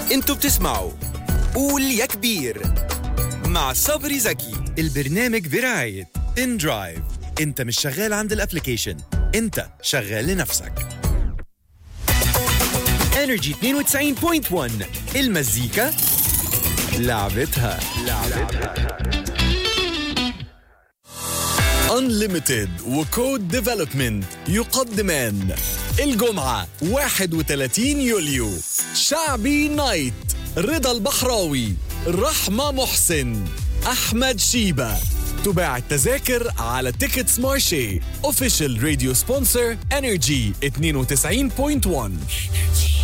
انتوا بتسمعوا قول يا كبير مع صبري زكي البرنامج برعاية ان درايف انت مش شغال عند الابليكيشن انت شغال لنفسك انرجي 92.1 المزيكا لعبتها Unlimited وكود ديفلوبمنت يقدمان الجمعة 31 يوليو شعبي نايت رضا البحراوي رحمة محسن أحمد شيبة تباع التذاكر على تيكتس مارشي اوفيشال راديو سبونسر انرجي 92.1